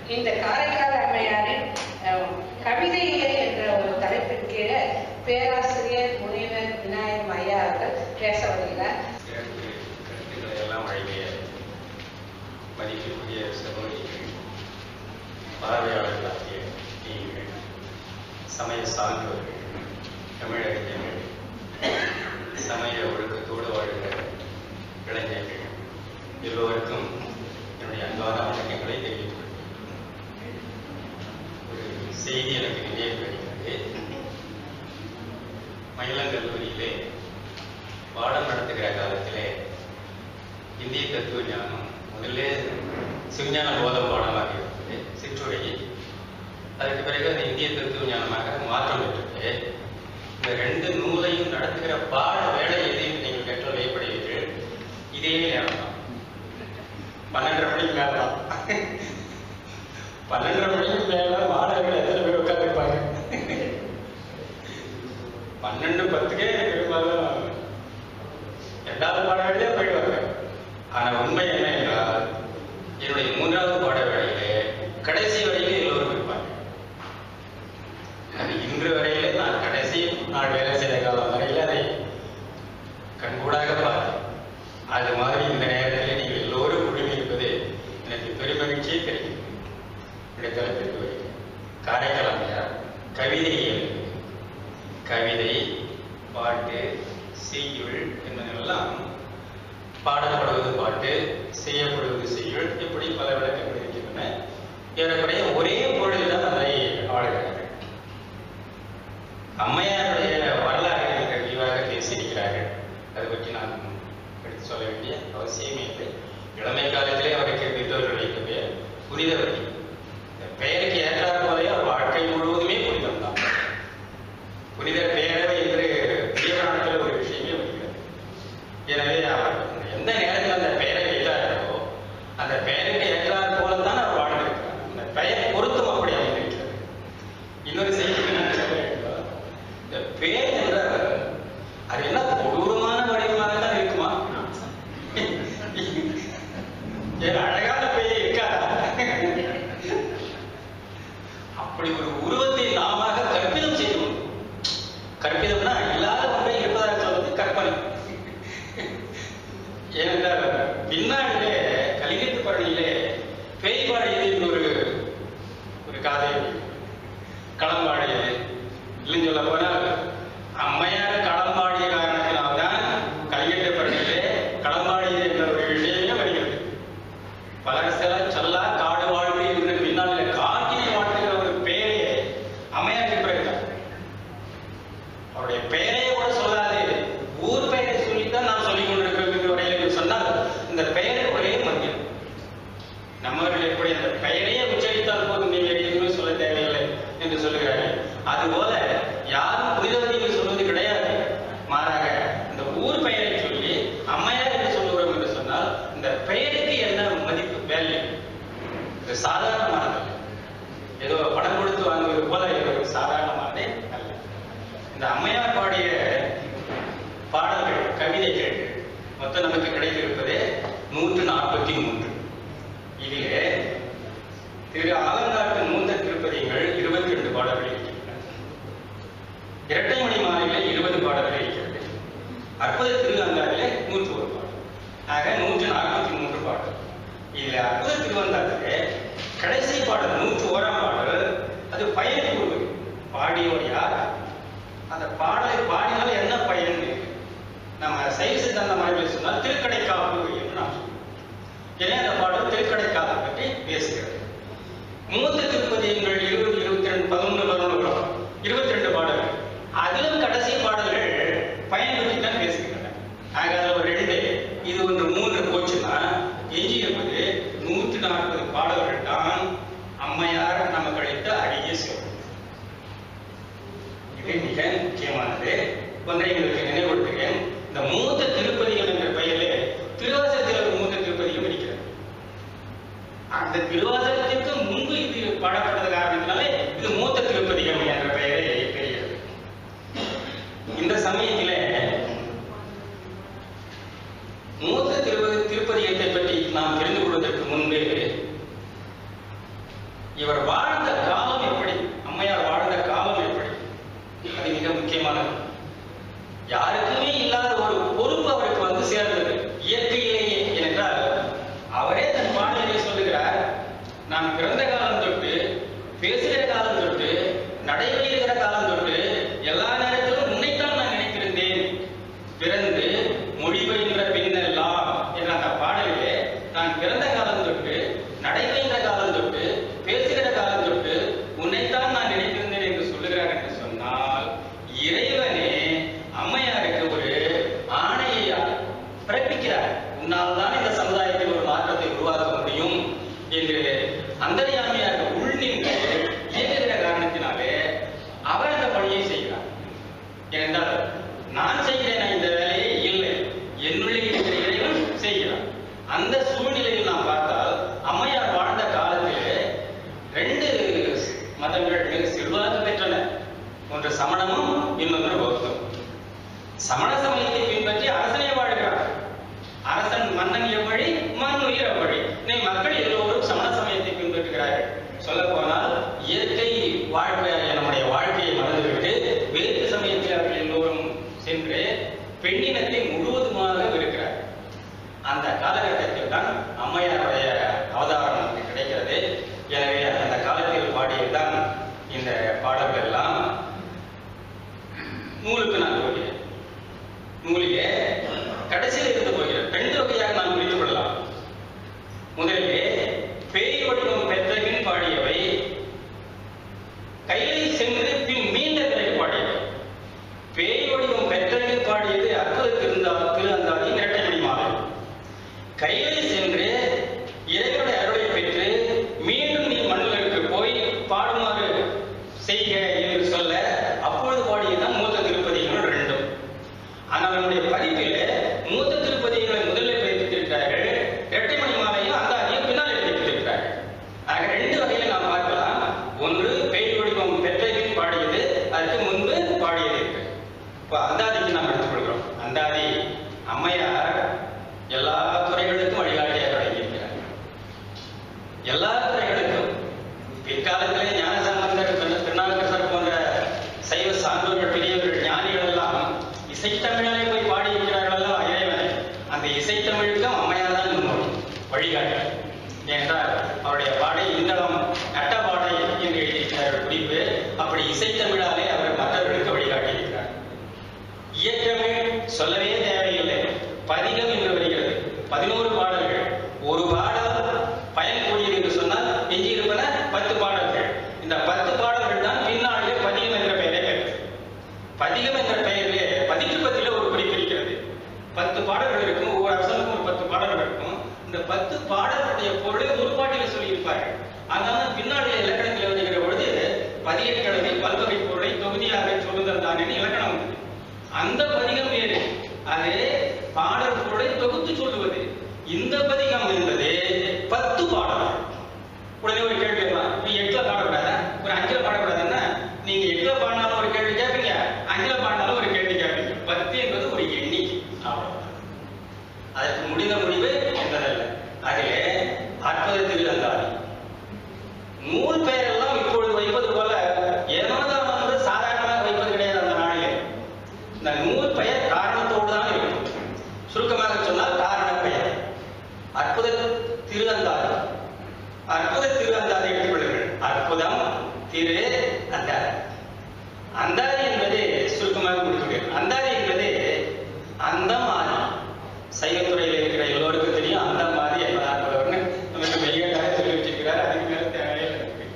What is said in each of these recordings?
இந்த காரைக்கால் அம்மையாரின் அஹ், கவிதையிலே என்ற ஒரு தலைப்பின் கீழே பேராசிரியர் முனைவர் விநாயகம் ஐயா அவர்கள் பேச வருகிறார் சிறப்பு கருத்துக்களை எல்லாம் வழங்கிய மதிப்பிற்குரிய சகோதரிகள் பார்வையாளர்களாகிய நீங்கள் சமய சான்றோர்கள் தமிழறிஞர்கள் சமய ஒழுக்கத்தோடு வாழ்கிற இளைஞர்கள் எல்லோருக்கும் என்னுடைய அன்பான வணக்கங்களை தெரிவித்துக் கொள்கிறேன். ஒரு செய்தி எனக்கு நினைவு வருகிறது மயிலம் கல்லூரியிலே பாடம் நடத்துகிற காலத்திலே இந்திய தத்துவ ஞானம் முதல்ல சிவஞான போத பாடமாக இருந்தது சிற்றுரை அதுக்கு பிறகு அது இந்திய தத்துவ ஞானமாக மாற்றம் பெற்றது இந்த ரெண்டு நூலையும் நடத்துகிற பாட வேலை எதையும் நீங்கள் கற்றல் ஏற்படுவீர்கள் இதே நேரம் தான் பன்னெண்டரை மணிக்கு மேல தான் பன்னெண்டரை மணிக்கு மேல மாணவர்கள் எத்தனை பேர் உட்காந்துருப்பாங்க பன்னெண்டு பத்துக்கே பெரும்பாலும் இரண்டாவது பாட வேலையே போயிடுவாங்க ஆனா உண்மை என்ன என்றால் என்னுடைய மூன்றாவது பாட வேலையிலே கடைசி வரையிலே எல்லோரும் இருப்பாங்க அது இன்று வரையிலே நான் கடைசி நாள் வேலை செய்த காலம் வரையில அதை கண்கூடாக பார்த்தேன் அது மாதிரி இந்த நேரத்தில் நீங்கள் எல்லோரும் குழுமி இருப்பது எனக்கு பெருமகிழ்ச்சியே தெரியும் இடத்தளத்திற்கு வருகிறேன் காரைக்கால் அம்மையார் கவிதை இயல்பு கவிதை பாட்டு செய்யுள் என்பதெல்லாம் பாடப்படுவது பாட்டு செய்யப்படுவது செய்யுள் இப்படி பல விளக்கங்கள் இருக்கின்றன ஏறக்குறைய ஒரே பொருளில்தான் அதை ஆளுகிறார்கள் அம்மையாருடைய வரலாறு மிக விரிவாக பேசியிருக்கிறார்கள் அதை பற்றி நான் எடுத்து சொல்ல வேண்டிய அவசியமே இல்லை இளமை காலத்திலே அவருக்கு பெற்றோர்கள் வைத்த பெயர் புனிதவதி இந்த பெயருக்கு ஏற்றார் போலே அவர் வாழ்க்கை முழுவதுமே புனிதம் தான் புனித பேரவை என்று தீவிரத்தில் ஒரு விஷயமே வருகிறது எனவே அவர் எந்த நேரத்தில் அந்த பெயரை வைத்தார்களோ அந்த பெயருக்கு ஏற்றார் போலத்தான் அவர் வாழ்ந்திருக்கிறார் அந்த பெயர் பொருத்தம் அப்படி அமைந்திருக்கிறது இன்னொரு செய்தி நான் சொல்ல வேண்டும் இந்த பேர் என்ற அது என்ன கொடூரமான வடிவமாக தான் இருக்குமா ஏன் அழகான பெயர் இருக்காதா அப்படி ஒரு உருவத்தை நாம கற்பிதம் செய்யணும் கற்பிதம்னா இல்லாத ஒன்றை இருப்பதாக சொல்வது கற்பனை ஏனென்றால் பின்னாடிலே கலிங்கத்து பரணியிலே பேய் பாடியது ஒரு ஒரு காதை களம்பாடியது இல்லைன்னு சொல்ல போனால் அம்மையார் களம்பாடிய காரணத்தினால்தான் கலிங்கத்து பரணியிலே களம்பாடியது என்ற ஒரு விஷயமே வருகிறது பலரசல சல்லா காடு வாழ்வு என்ற பின்னால் காட்டினை வாழ்கிற ஒரு பெயரே அம்மையாருக்கு பிறகு அவருடைய பெயரையே கூட சொல்லாது ஊர் பெயரை சொல்லித்தான் நான் சொல்லிக் கொண்டிருக்கிறோம் என்று வரையில் என்று சொன்னால் இந்த பெயர் ஒரே மத்தியம் நம்மவர்கள் எப்படி அந்த பெயரையே உச்சரித்தால் போதும் நீங்கள் எதுவுமே சொல்ல தேவையில்லை என்று சொல்லுகிறார்கள் அதுபோல யாரும் புனிதவதி என்று சொல்வது கிடையாது மாறாக இந்த ஊர் பெயரை சொல்லி அம்மையார் என்று சொல்லுகிறோம் என்று சொன்னால் இந்த பெயருக்கு என்ன மதிப்பு வேல்யூ இது சாதாரணமானதல்ல ஏதோ பணம் கொடுத்து வாங்குவது போல இது ஒரு சாதாரணமானதே அல்ல இந்த அம்மையார் பாடிய பாடல்கள் கவிதைகள் மொத்தம் நமக்கு கிடைத்திருப்பது நூற்று நாற்பத்தி மூன்று இதிலே திரு ஆலங்காட்டு மூத்த திருப்பதிகள் இருபத்தி ரெண்டு பாடல்கள் இருக்கின்றன இரட்டைமணி மாலையிலே இருபது பாடல்கள் இருக்கிறது அற்புத திருவந்தாரிலே நூற்று ஒரு பாடல் ஆக நூற்று நாற்பத்தி மூன்று பாடல் இதுல அற்புத திருவந்தாரிலே கடைசி பாடல் நூற்று ஓராம் பாடல் அது பயன் கூறுவது பாடியோர் யார் அந்த பாடலை பாடினால் என்ன பயன் நம்ம சைவ சித்தாந்த மரபில் சொன்னால் திருக்கடைக்காப்பு என்று நாம் சொல்லுவோம் எனவே அந்த பாடல் திருக்கடைக்காப்பு பற்றி பேசுகிறது மூத்த திருப்பதியங்கள் இருபது இருபத்தி ரெண்டு பதினொன்று பதினொன்று இருபத்தி ரெண்டு பாடல்கள் அதிலும் கடைசி பாடல்கள் பயன் பற்றி தான் பேசுகின்றன ஆக அதில் ஒரு ரெண்டு இது ஒன்று மூன்று போச்சுன்னா எஞ்சி இருப்பது நூற்றி நாற்பது பாடல்கள் தான் அம்மையார் நமக்கு அளித்த அரிய சிறப்பு இது மிக முக்கியமானது ஒன்றை உங்களுக்கு நினைவுபடுத்துகிறேன் இந்த மூத்த திருப்பதிகள் என்ற பெயரிலே திருவாசகத்தில் ஒரு மூத்த திருப்பதியும் இருக்கிறது அந்த திருவாசகத்திற்கு முன்பு இது பாடப்பட்டது காரணத்தினாலே இது மூத்த திருப்பதிகம் என்ற பெயரை பெறுகிறது இந்த சமயத்திலே மூத்த திருப்பதி திருப்பதிகத்தை பற்றி நாம் தெரிந்து கொள்வதற்கு முன்பே அந்தரியாமையாக உள்நின்று இயங்குகிற காரணத்தினாலே அவர் அந்த பணியை செய்கிறார் ஏனென்றால் நான் செய்கிறேன் இந்த வேலையை இல்லை என்னுள்ளே இருக்கிற இறைவன் செய்கிறான் அந்த சூழ்நிலையில் நாம் பார்த்தால் அம்மையார் வாழ்ந்த காலத்திலே ரெண்டு மதங்கள் மிக செல்வாக்கு பெற்றன ஒன்று சமணமும் இன்னொன்று பௌத்தம் சமண சமயத்தை பின்பற்றி அரசனே வாழ்கிறார் அரசன் மன்னன் எவ்வழி மண் உயிர் அவ்வழி நீ மக்கள் எல்லோரும் சமண சமயத்தை பின்பற்றுகிறார்கள் சொல்ல போனால் இயற்கை வாழ்க்கை நம்முடைய வாழ்க்கையை மறந்துவிட்டு வேறு சமயத்தில் அவர்கள் எல்லோரும் சென்று பெண்ணினத்தை முழுவதுமாக வெறுக்கிறார் அந்த காலகட்டத்தில் தான் அம்மையாருடைய அவதாரம் நமக்கு கிடைக்கிறது எனவே அந்த காலத்தில் பாடியதுதான் இந்த பாடல்கள் எல்லாம் நூலுக்கு நான் போகிறேன் நூலிலே கடைசியில் இருந்து போகிறேன் ரெண்டு வகையாக நாம் பிரித்துக் கொள்ளலாம் முதலிலே பேய் வடிவம் பெற்ற பின் பாடியவை கையை சென்று பின் மீண்ட பிறகு பாடியவை பேய் வடிவம் பெற்ற பின் பாடியது அற்புத திருந்தா திருந்தாதி இரட்டை மாலை கையிலே சென்று இறைவனுடைய அருளை பெற்று மீண்டும் நீ மண்ணிற்கு போய் பாடுமாறு செய்க என்று சொல்ல அப்பொழுது பாடியதுதான் மூத்த திருப்பதிகள் ரெண்டும் ஆனால் நம்முடைய பதிப்பில் மூத்த திருப்பதிகளை முதலில் பதிப்பித்திருக்கிறார்கள் இரட்டை மணி மாலையும் அந்த அதிகம் பின்னால் பதிப்பித்திருக்கிறார்கள் ஆக ரெண்டு வகையில் நாம் பார்க்கலாம் ஒன்று பேய் வடிவம் பெற்றையில் பாடியது அதற்கு முன்பு பாடியது இருக்கு இப்போ அந்தாதிக்கு நாம் எடுத்துக்கொள்கிறோம் அந்தாதி அம்மையார் எல்லா துறைகளுக்கும் வழிகாட்டியாக வழங்கியிருக்கிறார் எல்லா துறைகளுக்கும் பிற்காலத்திலே ஞானசம்பந்தர் பின்ன- திருநாவுக்கரசர் போன்ற சைவ சான்றோர்கள் பெரியவர்கள் ஞானிகள் எல்லாம் இசைத்தமிழாலே போய் பாடியிருக்கிறார்கள் அல்லவா இறைவனை அந்த இசைத்தமிழுக்கும் அம்மையார் தான் முன்னோடி வழிகாட்டி ஏனென்றால் அவருடைய பாடை இந்தளம் நட்ட பாடை என்று எழுதியிருக்கிறார் குறிப்பு அப்படி இசைத்தமிழாலே அவர் மற்றவர்களுக்கு வழிகாட்டியிருக்கிறார் இயற்றமிழ் சொல்லவே தேவையில்லை பதிகம் என்று வருகிறது பதினோரு பாடல்கள் ஒரு பாடல் பயன்கூடியது என்று சொன்னால் எஞ்சி இருப்பன பத்து பாடல்கள் இந்த பத்து பாடல்கள் தான் பின்னாளிலே பதிகம் என்ற பெயரை பெற்றது பதிகம் என்ற பெயரிலே பதிற்றுப்பத்திலே ஒரு குறிப்பு இருக்கிறது பத்து பாடல்கள் இருக்கும் ஒவ்வொரு அரசனுக்கும் ஒரு பத்து பாடல்கள் இருக்கும் இந்த பத்து பாடல்களுடைய பொருளை ஒரு பாட்டிலே சொல்லியிருப்பார்கள் அதனால பின்னாளிலே இலக்கணத்தில் வருகிற பொழுது பதியக்கிழமை பல்வகை பொருளை தொகுதியாக சொல்லுதல் தான் இலக்கணம் உண்டு அந்த பதிகம் வேறு அது பாடல் பொருளை தொகுத்து சொல்லுவது இந்த பதிகம் என்பது பத்து பாடல்கள் உடனே ஒரு கேள்வி கேட்கலாம் நீ எட்டுல பாடக்கூடாதா ஒரு அஞ்சுல பாடக்கூடாதுன்னா நீங்க எட்டுல பாடினாலும் ஒரு கேள்வி கேட்பீங்க அஞ்சுல பாடினாலும் ஒரு கேள்வி கேட்பீங்க பத்து என்பது ஒரு எண்ணிக்கை அவ்வளவுதான் அதற்கு முடிந்த முடிவு என்பதல்ல அதிலே அற்புத திருநந்தாதி நூல் பெயரெல்லாம் இப்பொழுது வைப்பது போல ஏனோதான் வந்து சாதாரணமாக வைப்பது கிடையாது அந்த நாளிலே இந்த நூல் பெயர் காரணத்தோடு தான் இருக்கும் சுருக்கமாக சொன்னால் காரண பெயர் அற்புத திருவந்தாதி அற்புத திருவந்தாதி எடுத்துக்கொள்ளுங்கள் அற்புதம் திரு அந்தாதி அந்தாதி என்பது சுருக்கமாக முடித்துள்ளேன் அந்தாதி என்பது அந்தம் ஆதி சைவத்துறையில் இருக்கிற எல்லோருக்கும் தெரியும் அந்தம் ஆதி என்பதார்பவர்னு நமக்கு மெய்யட்டாக சொல்லி வச்சிருக்கிறார் அதுக்கு மேல தேவையே இல்லை.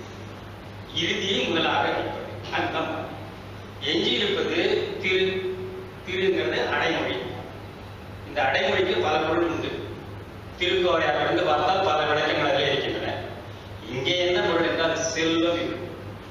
இறுதியை முதலாக வைப்பது அந்தம் ஆதி. எஞ்சி இருப்பது திரு திருங்கிறது அடைமொழி இந்த அடைமொழிக்கு பல பொருள் உண்டு திருக்கோரையாரிலிருந்து பார்த்தால் பல விளக்கங்கள் அதில் இருக்கின்றன இங்கே என்ன பொருள் என்றால் செல்வம் இது.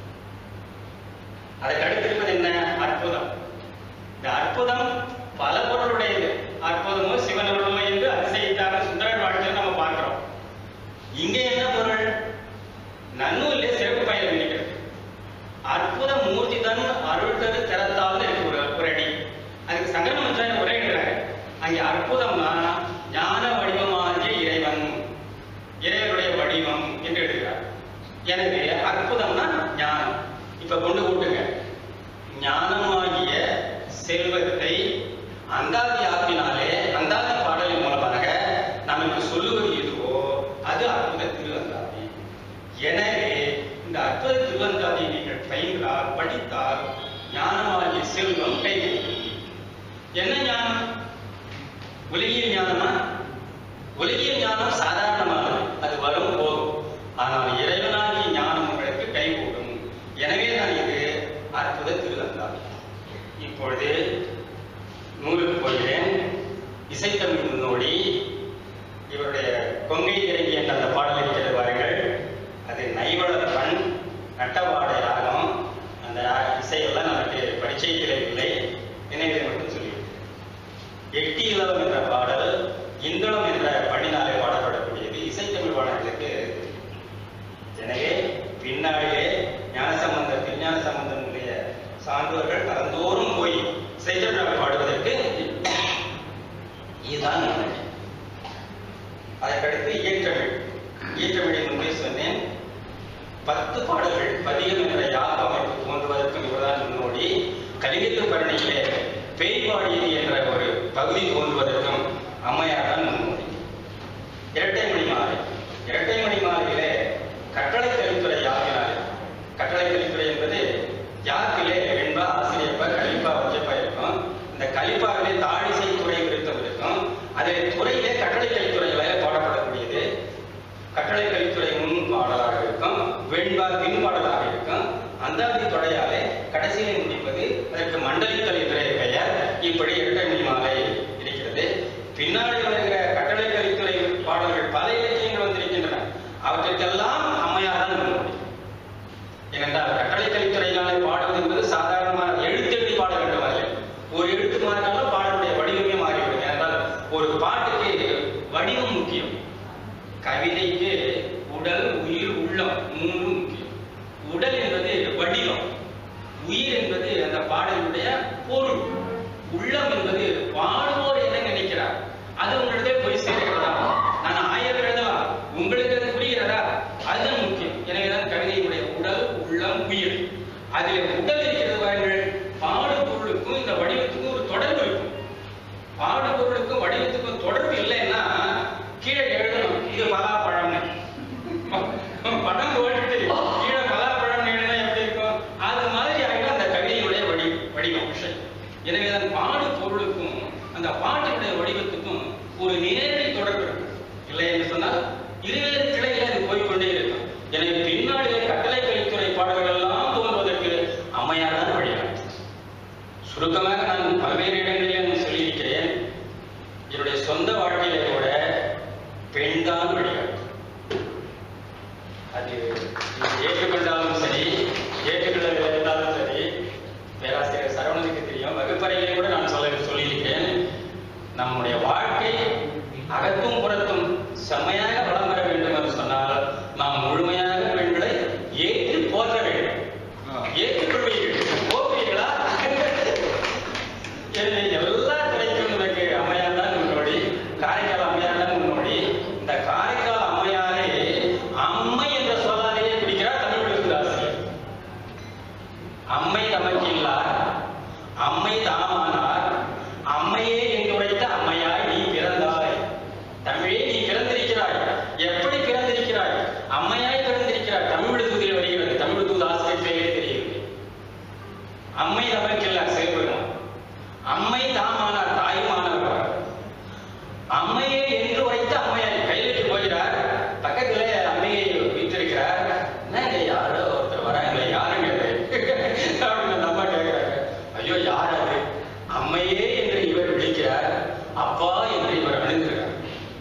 அதற்கு அடுத்திருப்பது என்ன அற்புதம் இந்த அற்புதம் பல பொருளுடையது அற்புதமோ சிவனருளோ என்று அதிசயித்தார சுந்தரர் வாழ்க்கையில் நம்ம பார்க்கிறோம் இங்கே என்ன பொருள் நன்னூலிலே சிறப்பு பயன் இருக்கிறது அற்புத மூர்த்தி தன் அருள் தரு திறத்தால் இருக்கு ஒரு ஒரு அடி அதுக்கு சங்கரன் மன்றாய் உரையிடுறாரு அங்கே அற்புதம்னா ஞான வடிவமாகிய இறைவன் இறைவனுடைய வடிவம் என்று எழுதுகிறார் எனவே அற்புதம்னா ஞானம் இப்ப கொண்டு கூட்டுங்க ஞானமாகிய செல்வத்தை அந்தாதி ஆக்கினாலே அந்தாதி பாடலின் மூலமாக நமக்கு சொல்லுவது எதுவோ அது அற்புத திருவந்தாதி எனவே இந்த அற்புத திருவந்தாதி நீங்கள் பயின்றால் படித்தால் ஞானமாகிய செல்வம் கைவிடும் என்ன ஞானம் உலகியல் ஞானமா உலகியல் ஞானம் சாதாரணமானது அது வரும் போகும் ஆனால் இறைவனாகிய ஞானம் உங்களுக்கு கைகூடும் எனவே தான் இது அற்புத திருவந்தாதி இப்பொழுது நூலுக்கு போகிறேன் இசைத்தமிழ் முன்னோடி இவருடைய கொங்கை இறங்கி என்ற அந்த பாடலை இருக்கிறது பாருங்கள் பின்னாடியே ஞானசம்பந்தர் திருஞான சம்பந்தனுடைய சான்றோர்கள் கலந்தோறும் போய் செய்தவிழா பாடுவதற்கு இதுதான் நிலைமை. அதற்கடுத்து இயற்றமிழ் இயற்றமிழை முன்பே சொன்னேன் பத்து பாடல்கள் பதிகம் என்ற யாப்பு அமைப்பு தோன்றுவதற்கும் இவர்தான் முன்னோடி கலிங்கத்து பரணியிலே பேய் பாடியது என்ற ஒரு பகுதி தோன்றுவதற்கும் அம்மையார் தான் முன்னோடி இரட்டை மணி மாலை இரட்டை மணி மாலையிலே கட்டளை கலித்துறை யாப்பினாலே கட்டளை கலித்துறை என்பது யாப்பிலே வெண்பா ஆசிரியப்பா கலிப்பா வச்சப்பா இருக்கும் இந்த கலிப்பாவிலே தாழிசை துறை விருத்தம் இருக்கும் அதில் துறையிலே கட்டளை கலித்துறையில பாடப்படக்கூடியது கட்டளை கலித்துறை முன் பாடலாக இருக்கும் வெண்பா பின் பாடலாக இருக்கும் அந்தாதி தொடையாலே கடைசியிலே முடிப்பது அதற்கு மண்டலித்தல் என்ற பெயர் இப்படி இரட்டை மணி மாலை இருக்கிறது பின்னாடி வருகிற கட்டளை கலித்துறை பாடல்கள் பல இலக்கியங்கள் வந்திருக்கின்றன அவற்றிற்கெல்லாம் அம்மையார் தான் முன்னோடி ஏனென்றால் கட்டளை கலித்துறையினாலே பாடுவது என்பது சாதாரணமான எழுத்தெழுதி பாட வேண்டும் அல்ல ஒரு எழுத்து மாறினாலும் பாடலுடைய வடிவமே மாறிவிடும் ஏனென்றால் ஒரு பாட்டுக்கு வடிவம் முக்கியம் கவிதைக்கு உடல் உயிர் உள்ளம் மூன்றும் முக்கியம் உடல் என்பது வடிவம் உயிர் என்பது அந்த பாடலுடைய பொருள் உள்ளம் என்பது பாடுவோர் என்ன நினைக்கிறார் அது உங்களிடத்தில் போய் சேர்கிறதா நான் ஆயிரம் எழுதலாம் உங்களுக்கு அது புரிகிறதா அதுதான் முக்கியம் எனவேதான் கவிதையினுடைய உடல் உள்ளம் உயிர் அதில் உடல் இருக்கிறது பாருங்கள் பாடு பொருளுக்கும் இந்த வடிவத்துக்கும் ஒரு தொடர்பு இருக்கும் பாடு பொருளுக்கும் வடிவத்துக்கும் தொடர்பு இல்லைன்னா கீழே எழுதணும் இது பலாப்பழம்னு படம் போட்டுட்டு கீழே பலாப்பழம்னு எழுதினா எப்படி இருக்கும் அது மாதிரி ஆகிடும் அந்த கவிதையினுடைய வடி வடிவம் விஷயம் எனவேதான் பாடு பொருளுக்கும் அந்த பாட்டினுடைய வடிவத்துக்கும் ஒரு நேரடி தொடர்பு இருக்கு இல்லை என்று சொன்னால் இருவேறு கிளையில அது போய்க்கொண்டே இருக்கும் எனவே பின்னாடியே கட்டளை கலித்துறை பாடல்கள் எல்லாம் தோன்றுவதற்கு அம்மையார் தான் வழிகாட்டு சுருக்கமாக நான் பல்வேறு இடங்களிலே நான் சொல்லியிருக்கிறேன் என்னுடைய சொந்த வாழ்க்கையிலே கூட பெண்தான் வழிகாட்டு அது நீங்கள் ஏற்றுக்கொண்டாலும் சரி ஏற்றுக்கொள்ளவில்லை இருந்தாலும் சரி பேராசிரியர் சரவணனுக்கு தெரியும் வகுப்பறையிலே கூட நான் சொல்ல சொல்லியிருக்கேன் நம்முடைய வாழ்க்கை அகத்தும் புறத்தும் செம்மையாக வளம் பெற வேண்டும் என்று சொன்னால் நாம் முழுமையாக பெண்களை ஏற்று போற்ற வேண்டும் ஏற்றுக்கொள்வீர்கள் போவீர்களா என்னை எல்லா துறைக்கும் எனக்கு அம்மையார் தான் முன்னோடி காரைக்கால் அம்மையார் தான் முன்னோடி இந்த காரைக்கால் அம்மையாரே அம்மை என்ற சொல்லாலேயே பிடிக்கிறார் தமிழ் எழுத்தாசிரியர் அம்மை தமக்கில்லார் அம்மை தாமானார் அம்மையே என்றுரைத்த அம்மையாய் நீ பிறந்தாய் தமிழே நீ பிறந்திருக்கிறாய் எப்படி பிறந்திருக்கிறாய் அம்மையாய் பிறந்திருக்கிறாய் தமிழ் தூதில் வருகிறது தமிழ் தூது ஆசிரியர் பெயரே தெரிகிறது அம்மை தமக்கில்லார் சிவபெருமான் அம்மை தாமானார் தாயுமானவர் அம்மையே என்று உரைத்த அம்மையார் கையிலிட்டு போகிறார் பக்கத்துல அம்மையை வீற்றிருக்கிறார் என்னங்க யாரோ ஒருத்தர் வராங்களே யாருங்க அது அப்படின்னு அந்த அம்மா கேட்கிறாங்க ஐயோ யார் அது அம்மையே என்று இவர் விழிக்கிறார் அப்பா என்று இவர் அணிந்திருக்கிறார்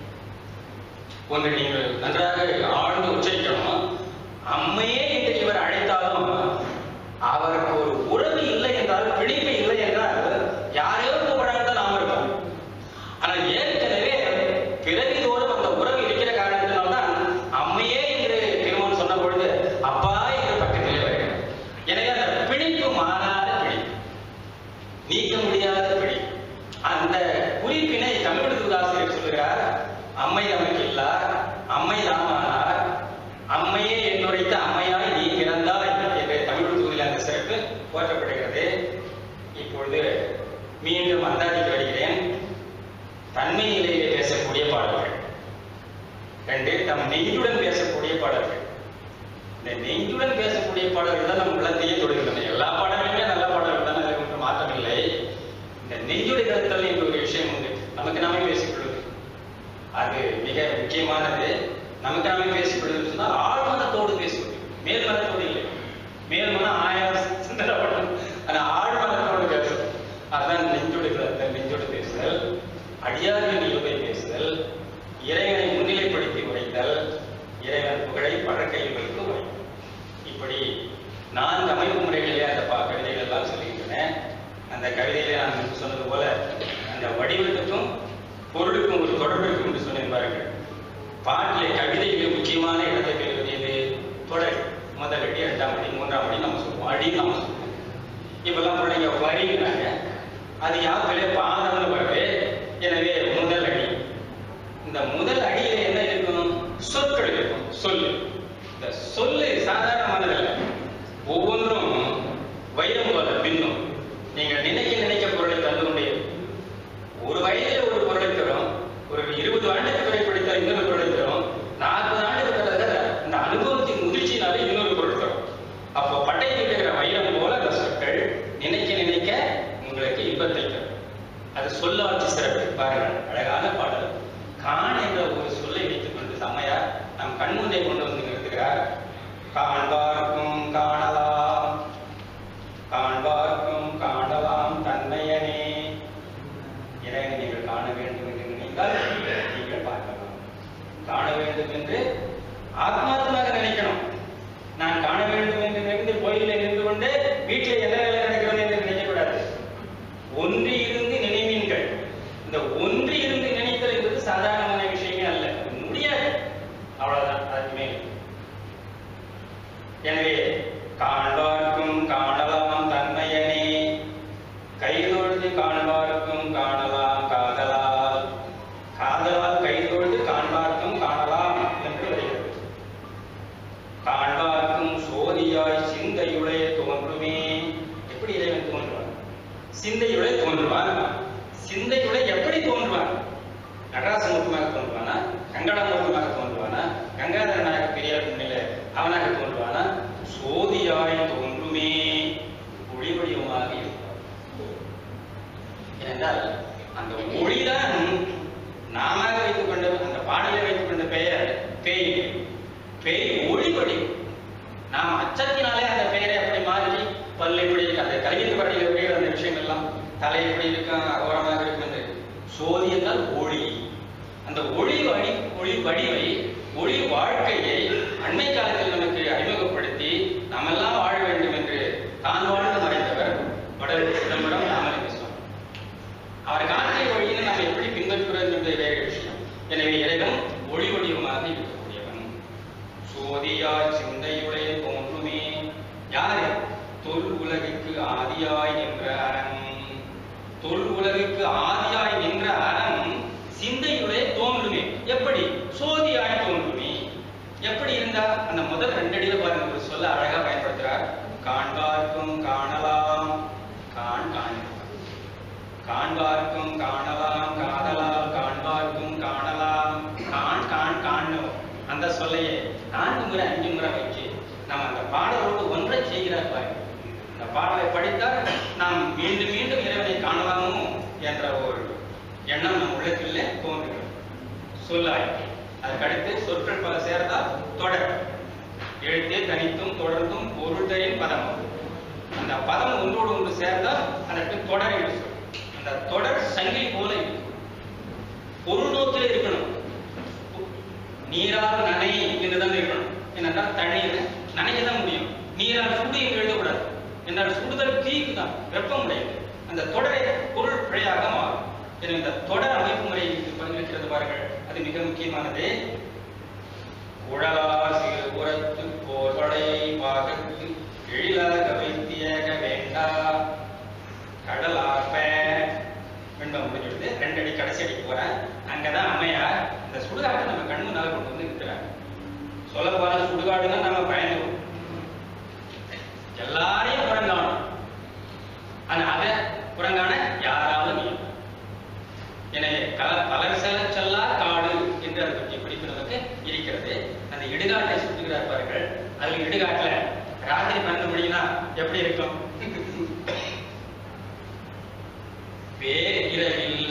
ஒன்று நீங்கள் நன்றாக ஆழ்ந்து உச்சரிக்கணும் அம்மையே என்று இவர் அழைத்தாலும் அவருக்கு ஒரு உறவு இல்லை என்றால் பிடிப்பு இல்லை என்றால் யாரையோ கூப்பிடாம தான் நாம் இருக்கோம் ஆனால் ஏற்கனவே பிறவி தோறும் அந்த உறவு இருக்கிற காரணத்தினால்தான் அம்மையே என்று திருமணம் சொன்ன பொழுது அப்பா என்று பக்கத்திலே வருகிறார் எனவே அந்த பிடிப்பு மாறாத பிடிப்பு நீக்க முடியாத பிடிப்பு அந்த குறிப்பினை தமிழ் தூதாசிரியர் சொல்லுகிறார் அம்மை நமக்கு இல்லார் அம்மை தாமானார் அம்மையே என்னுரைத்த அம்மையாய் நீ பிறந்தாய் என்று தமிழ் தூதில் அந்த சிறப்பு போற்றப்படுகிறது இப்பொழுது மீண்டும் அந்தாதிக்கு வருகிறேன் தன்மை நிலையிலே பேசக்கூடிய பாடல்கள் ரெண்டு தம் நெஞ்சுடன் பேசக்கூடிய பாடல்கள் இந்த நெஞ்சுடன் பேசக்கூடிய பாடல்கள் தான் நம் உள்ளத்தையே தொடுகின்றன எல்லா பாடல்களுமே நல்ல பாடல்கள் தான் அதில் ஒன்றும் மாற்றம் இல்லை இந்த நெஞ்சுடைதல் என்ற ஒரு விஷயம் உண்டு நமக்கு நாமே பேசிக்கொள்வது அது மிக முக்கியமானது நமக்கு நாமே பேசிக்கொள்வது சொன்னால் ஆழ்மனத்தோடு பேசுவது மேல் மனத்தோடு இல்லை மேல் மனம் ஆயிரம் சிந்தனை பண்ணும் ஆனா ஆழ்மனத்தோடு பேசுவது அதுதான் நெஞ்சுடைதல் நெஞ்சோடு பேசுதல் அடியார்கள் நிலுவை பேசுதல் இறைவனை முன்னிலைப்படுத்தி உரைத்தல் இறைவன் புகழை பழக்கைகளுக்கு உரைத்தல் இப்படி நான்கு அமைப்பு முறைகளிலே அந்த பா- கவிதைகள் எல்லாம் சொல்லுகின்றன அந்த கவிதையிலே நான் முன்பு சொன்னது போல அந்த வடிவத்துக்கும் பொருளுக்கும் ஒரு தொடர்பு இருக்கும் என்று சொன்னேன் பாருங்கள் பாட்டிலே கவிதையிலே முக்கியமான இடத்தை பெறுவது எது தொடர் முதல் வரிங்கிறாங்க அது யாத்திலே பாதம்னு வருது எனவே முதல் அடி இந்த முதல் அடியில என்ன இருக்கும் சொற்கள் இருக்கும் சொல்லு இந்த சொல்லு சாதாரணமானதல்ல ஒவ்வொன்றும் வைரம் போல பின்னும் நீங்கள் நினைக்க நினைக்க பொருளை தந்து கொண்டே இருக்கும். ஒரு வயதில் ஒரு பொருளை தரும் ஒரு இருபது ஆண்டுக்கு பிறகு படித்த இன்னொரு பொருளை தரும் நாற்பது ஆண்டுக்கு பிறகு இந்த அனுபவத்தின் முதிர்ச்சியினாலே இன்னொரு பொருள் தரும் அப்போ பட்டை தீட்டுகிற வைரம் போல அந்த சொற்கள் நினைக்க நினைக்க உங்களுக்கு இன்பத்தை தரும் அது சொல்லாட்சி சிறப்பு பாருங்கள் அழகான பாடல் கான் என்ற ஒரு சொல்லை வைத்துக் கொண்டு செம்மையார் நம் கண்முன்னே கொண்டு வந்து நிறுத்துகிறார் காண்பார்க்கும் காணலாம் காண்பார்க்கும் காணலாம் தன்மையனே இறைவனை நீங்கள் காண வேண்டும் என்று நினைத்தால் நீங்கள் பார்க்கலாம் காண வேண்டும் என்று ஆத்மார்த்தமாக நினைக்கணும் நான் காண வேண்டும் என்று நினைந்து கோயிலில் நின்று கொண்டு வீட்டில் என்ன வேலை நடக்கிறது என்று நினைக்கக்கூடாது ஒன்றி இருந்து நினைவீன்கள் இந்த ஒன்றி இருந்து நினைத்தல் என்பது சாதாரணமான விஷயமே அல்ல முடியாது அவ்வளவுதான் அதுக்கு மேல் எனவே காண்பார்க்கும் காணலாம் தன்மையனே கைதொழுது காண்பார்க்கும் காணலாம் காதலால் காதலால் கைதொழுது காண்பார்க்கும் காணலாம் என்று வருகிறது காண்பார்க்கும் சோதியாய் சிந்தையுடைய தோன்றுமே எப்படி இறைவன் தோன்றுவான் சிந்தையுடைய தோன்றுவான் சிந்தையுடைய எப்படி தோன்றுவான் நடராச மூர்த்தமாக தோன்றுவானா கங்கட மூர்த்தமாக தோன்றுவானா கங்காதர நாயக பெரியார் முன்னில அவனாக தோன்றுவானா சோதியாய் தோன்றுமே ஒளி வடிவமாக இருப்பான் ஏனென்றால் அந்த ஒளிதான் நாம வைத்துக் கொண்ட அந்த பாடலை வைத்துக் கொண்ட பெயர் பேய் பேய் ஒளி வடிவம் நாம் அச்சத்தினாலே அந்த பெயரை அப்படி மாற்றி பல்லு இப்படி இருக்கு அந்த கலியத்து படையில் வருகிற அந்த விஷயங்கள் எல்லாம் தலை எப்படி இருக்கும் அகோரமாக இருக்கும் என்று சோதி என்றால் ஒளி அந்த ஒளி வழி ஒளி வடிவை ஒளி வாழ்க்கையை அண்மை காலத்தில் நமக்கு அறிமுகப்படுத்தி நாமெல்லாம் வாழ வேண்டும் என்று தான் வாழ்ந்து மறைந்தவர் வடல் சிதம்பரம் ராமலிங்க சுவாமி அவர் காட்டிய வழியை நாம் எப்படி பின்பற்றுகிறோம் என்பது வேறு விஷயம் எனவே இறைவன் ஒளி வடிவமாக இருக்கக்கூடியவன் சோதியாய் சிந்தையுடைய தோன்றுமே யாரு தொல் உலகிற்கு ஆதியாய் நின்ற அறம் தொல் உலகிற்கு ஆதியாய் நின்ற அறம் சிந்தையுடைய தோன்றுமே எப்படி சோதியாய் தோன்றுமே எப்படி இருந்தா அந்த முதல் ரெண்டடியில பாருங்க ஒரு சொல்ல அழகா பயன்படுத்துறார் காண்பார்க்கும் காணலாம் காண் காண்பார் காண்பார்க்கும் காணலாம் காதலால் காண்பார்க்கும் காணலாம் காண் காண் காணும் அந்த சொல்லையே நான்கு முறை அஞ்சு முறை வச்சு நம்ம அந்த பாடலோடு ஒன்றை செய்கிறார் பாருங்க இந்த பாடலை படித்தால் நாம் மீண்டும் மீண்டும் இறைவனை காணலாமோ என்ற ஒரு எண்ணம் நம் உள்ளத்திலே தோன்றுகிறது சொல்லாய் அதுக்கடுத்து சொற்கள் பல சேர்ந்தால் தொடர் எழுத்தே தனித்தும் தொடர்ந்தும் பொருள்தரின் பதம் அந்த பதம் ஒன்றோடு ஒன்று சேர்ந்தால் அதற்கு தொடர் என்று சொல்லும் அந்த தொடர் சங்கிலி போல இருக்கும் பொருள் நோக்கில் இருக்கணும் நீரால் நனை என்றுதான் இருக்கணும் ஏனென்றால் தண்ணீர் நனைய தான் முடியும் நீரால் சுடு என்று எழுதக்கூடாது என்றால் சுடுதல் தீக்கு தான் வெப்பம் உடையது அந்த தொடரை பொருள் பிழையாக மாறும் எனவே இந்த தொடர் அமைப்பு முறை பங்களிக்கிறது பாருங்கள் அது மிக முக்கியமானது குழலார் சிறு புறத்து போர்வடை பாகத்து எழிலாக வைத்தியக வேண்டா கடலார்ப வெண்பம் முடிஞ்சுடுது ரெண்டு அடி கடைசி அடிக்கு போறேன் அங்கதான் அம்மையார் இந்த சுடுகாட்டை நம்ம கண் முன்னால கொண்டு வந்து நிறுத்துறாங்க சொல்ல போனா சுடுகாடுன்னா நம்ம பயந்துடும் எல்லாரையும் புறங்காணும் ஆனா அதை புறங்காண யாராலும் முடியும் எனவே கல பலர் செல்ல செல்லா காடு என்று அதை பற்றி குறிப்பு நமக்கு இருக்கிறது அந்த இடுகாட்டை சுற்றுகிறார் பாருங்கள் அதில் இடுகாட்டுல ராத்திரி பன்னெண்டு மணினா எப்படி இருக்கும் வேர் இரவில்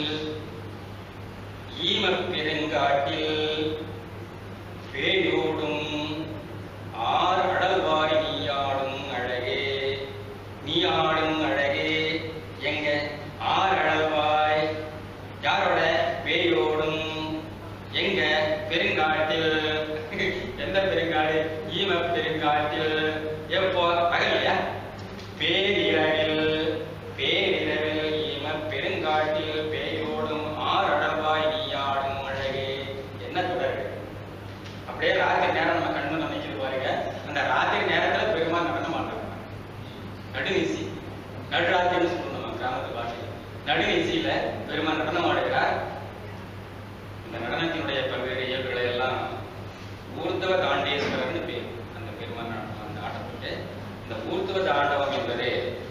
ஈமப் பெருங்காட்டில் பேயோடும் ஆர் அடல்வாரி நீயாடும் அழகே நீயாடும் அழகே எங்க ஆர் அடல்வாய் யாரோட பேயோடும் எங்க பெருங்காட்டில் எந்த பெருங்காடு ஈம பெருங்காட்டில் எப்போ பகலையா பேரிரவில் பேரிரவில் ஈம பெருங்காட்டில் பேயோடும் ஆர் அடல்வாய் நீயாடும் அழகே என்ன தொடர் அப்படியே ராத்திரி நேரம் நம்ம கண்ணு நினைக்கிறது பாருங்க அந்த ராத்திரி நேரத்துல பெருமாள் நடன மாட்டாங்க நடுநிசி நடுராத்திரின்னு சொல்லணும் நம்ம ஊர்த்தவ தாண்டேஸ்வரர்னு பேர் அந்த பெருமான் அந்த ஆட்டத்துக்கு இந்த ஊர்த்தவ தாண்டவம் என்பது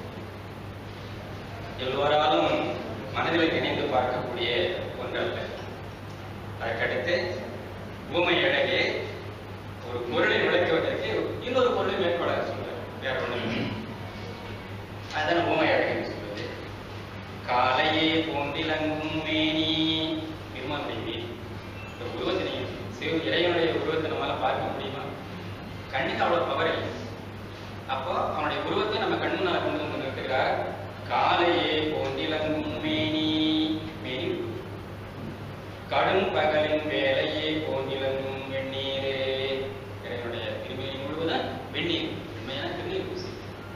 எல்லோராலும் மனதில் நினைந்து பார்க்கக்கூடிய ஒன்றல்ல அதற்கடுத்து ஊமை அழகே ஒரு பொருளை விளக்குவதற்கு இன்னொரு பொருளை மேற்கொள்ள சொல்றார் வேற ஒன்றும் அதுதான் ஊமை அழகுன்னு சொல்றது காலையே போன்றிலங்கும் மேனி பெருமானுடைய மேனி இந்த உருவத்தை நீங்க சிவ இறைவனுடைய உருவத்தை நம்மளால பார்க்க முடியுமா கண்ணுக்கு அவ்வளவு பவர் இல்லை அப்போ அவனுடைய உருவத்தை நம்ம கண் முன்னால கொண்டு வந்து நிறுத்துகிறார் காலையே போன்றிலங்கும் மேனி மேனி கடும் பகலின் வேலையே போன்றிலங்கும் வெந்நீரே இறைவனுடைய திருமேனி முழுவதும் வெந்நீர் உண்மையான திருநீர் பூசி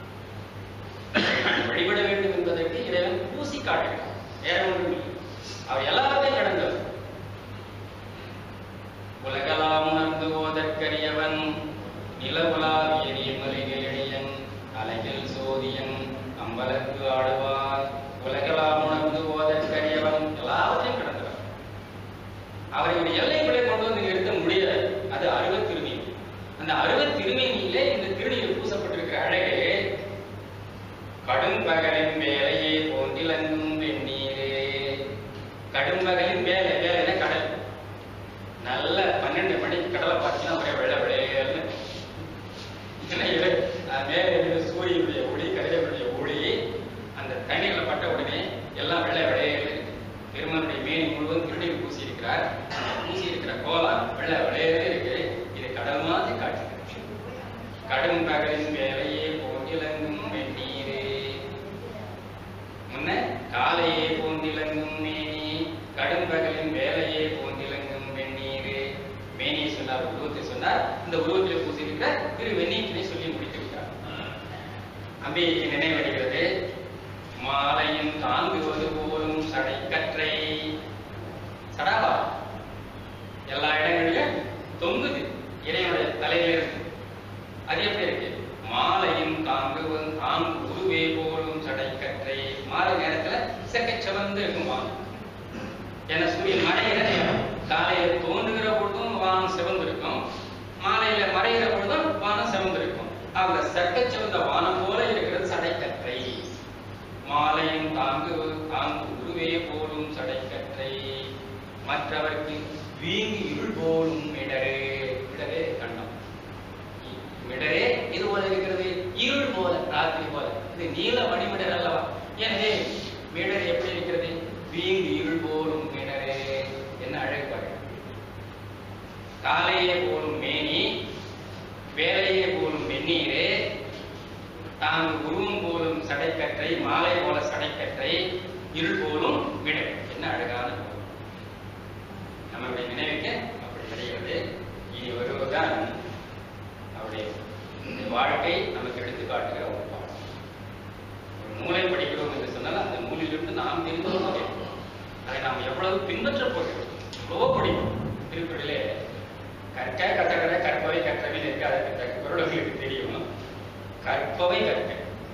நான் வழிபட வேண்டும் என்பதற்கு இறைவன் பூசி காட்டுகிறார் வேற ஒன்றும் இல்லை அவர் எல்லாத்தையும் கடந்தவர் உலகலாம் உணர்ந்து ஓதற்கரியவன் நிலவுலாவிய நீர்மலைகளிடையன் அலைகள் சோதியன் அம்பலத்து ஆடுவார் உலகலாம் உணர்ந்து ஓதற்கரியவன் எல்லாவற்றையும் கடந்தவர் அவரை ஒரு எல்லைக்குள்ளே கொண்டு வந்து நிறுத்த முடியாது அது அருவத் திருமேனி அந்த அருவத் திருமேனியிலே இந்த திருநீர் பூசப்பட்டிருக்கிற அழகே கடும் பகலின் வேலையே போன்றிலங்கும் வெந்நீரே கடும் பகலின் வேலை வேலைன்னா கடல் நல்ல பன்னெண்டு மணிக்கு கடலை பார்த்தீங்கன்னா ஒரே வெள்ளை விளையல்னு மேலே இருந்து சூரியனுடைய ஒளி கதிரவனுடைய ஒளி அந்த தண்ணீர்ல பட்ட உடனே எல்லாம் வெள்ளை விளையல் பெருமானுடைய மேனி முழுவதும் திருநீர் பூசி இருக்கிறார் அந்த பூசி இருக்கிற கோலம் வெள்ளை விளையலே இருக்கு இது கடல் மாதிரி காட்டுகிறது கடும் பகலின் வேலையே போன்றிலங்கும் வெந்நீரே முன்ன காலையே போன்றிலங்கும் மேனி கடும் பகலின் வேலையே போன்றிலங்கும் வெந்நீரே மேனியை சொன்னார் உருவத்தை சொன்னார் இந்த உருவத்தில் பூசியிருக்கிற திரு வெந்நீற்றினை சொல்லி முடித்து விட்டார் அம்பிகைக்கு நினைவடைகிறது மாலையும் தாங்குவது போலும் சடை கற்றை சடாவா எல்லா இடங்களிலும் தொங்குது இறைவனுடைய தலையில இருக்கு அது எப்படி இருக்கு மாலையும் தாங்குவது தாங்கு உருவே போலும் சடை கற்றை மாலை நேரத்துல செக்கை சிவந்து இருக்கும் வானம் ஏன்னா சூரியன் மறைகிற நேரம் காலையில தோன்றுகிற பொழுதும் வானம் சிவந்திருக்கும் மாலையில மறைகிற பொழுதும் வானம் சிவந்திருக்கும் அந்த செக்கை சிவந்த வானம் போல இருக்கிறது சடைக்கற்றை மாலையும் தாங்கு தாங்கு உருவே போலும் சடைக்கற்றை மற்றவர்க்கு வீங்கு இருள் போலும் இடரே இடரே கண்டம் மிடரே இது போல இருக்கிறது இருள் போல ராத்திரி போல இது நீல மணிமிடர் அல்லவா எனவே மிடர் எப்படி இருக்கிறது வீங்கு இருள் போலும் மிடரே என்ன அழகு பாருங்க காலையே போலும் மேனி வேலையே போலும் வெந்நீரே தாங்கு உருவம் போலும் சடைக்கற்றை மாலை போல சடைக்கற்றை இருள் போலும் மிடர் என்ன அழகான பொருள். நம்மளுடைய நினைவுக்கு அப்படி கிடைக்கிறது இனி வருவதுதான் அவருடைய இந்த வாழ்க்கை நமக்கு எடுத்து காட்டுகிற ஒரு பாடம் ஒரு நூலை படிக்கிறோம் என்று சொன்னால் அந்த நூலிலிருந்து நாம் தெரிந்து கொள்ள வேண்டும் அதை நாம் எவ்வளவு பின்பற்ற போகிறோம் எவ்வளவோ படிக்கும் திருக்குறளிலே கற்க கசகர கற்பவை கற்றவின்னு இருக்கு அதற்கு பொருள் உங்களுக்கு தெரியும் கற்பவை கற்க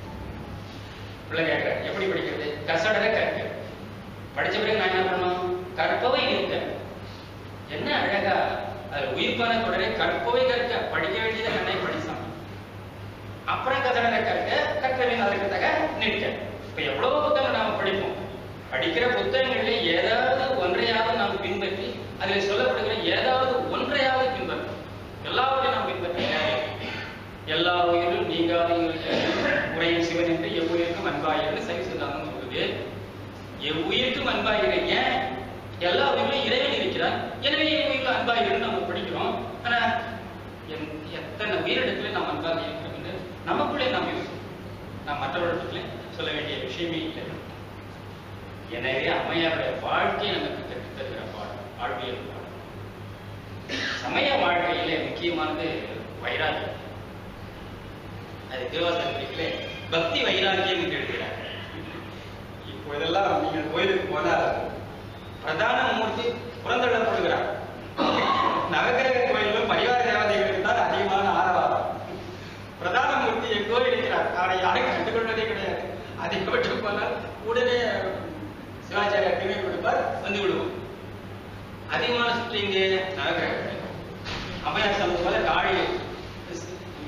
பிள்ளை கேட்க எப்படி படிக்கிறது கசடர கற்க படிச்ச பிறகு நான் என்ன பண்ணணும் கற்பவை இருக்க என்ன அழகா அதுல உயிர்ப்பான தொடரை கற்பவை கற்க படிக்க வேண்டியதை கண்ணை படிச்சான் அப்புறம் கதடரை கற்க கற்றவின் அதற்கு தக நிற்க இப்ப எவ்வளவு புத்தகம் நாம் படிப்போம் படிக்கிற புத்தகங்களிலே ஏதாவது ஒன்றையாவது நாம் பின்பற்றி அதில் சொல்லப்படுகிற ஏதாவது ஒன்றையாவது பின்பற்றும் எல்லாவற்றையும் நாம் பின்பற்ற தேவையில்லை. எல்லா உயிரும் நீங்காத உரையின் சிவன் என்று எவ்வுயிருக்கும் அன்பாயிருந்து சைவ சித்தாந்தம் சொல்லுது எவ்வுயிருக்கும் அன்பாயிரு ஏன் எல்லா உயிரிலும் இறைவன் இருக்கிறார் எனவே எவ்வுயிரிலும் அன்பாயிருந்து நம்ம படிக்கிறோம் ஆனா என்- எத்தனை உயிரிடத்துல நாம் அன்பாக இருக்கிறோம் என்று நமக்குள்ளே நாம் இருக்கோம் நாம் மற்றவர்களிடத்துல சொல்ல வேண்டிய விஷயமே இல்லை எனவே அம்மையாருடைய வாழ்க்கை நமக்கு கற்றுத் தருகிற பாடம் வாழ்வியல் பாடம் சமய வாழ்க்கையிலே முக்கியமானது வைராகியம் அது திருவாசக குறிப்பிலே பக்தி வைராகியம் என்று எழுதுகிறார் இப்பொழுதெல்லாம் நீங்கள் கோயிலுக்கு போனால் பிரதான மூர்த்தி புறந்தள்ளப்படுகிறார் நவகிரக கோயிலும் பரிவார தேவதைகளுக்கு தான் அதிகமான ஆரவாரம் பிரதான மூர்த்தி எங்கோ இருக்கிறார் அவரை யாரும் கண்டுகொள்வதே கிடையாது அதை விட்டு போனால் உடனே சிவாச்சாரியார் திரும்பி கொடுப்பார் வந்து விடுவோம் அதிகமான சுற்று இங்கே நவகிரக கோயில். அம்மையார் சமுதாயம்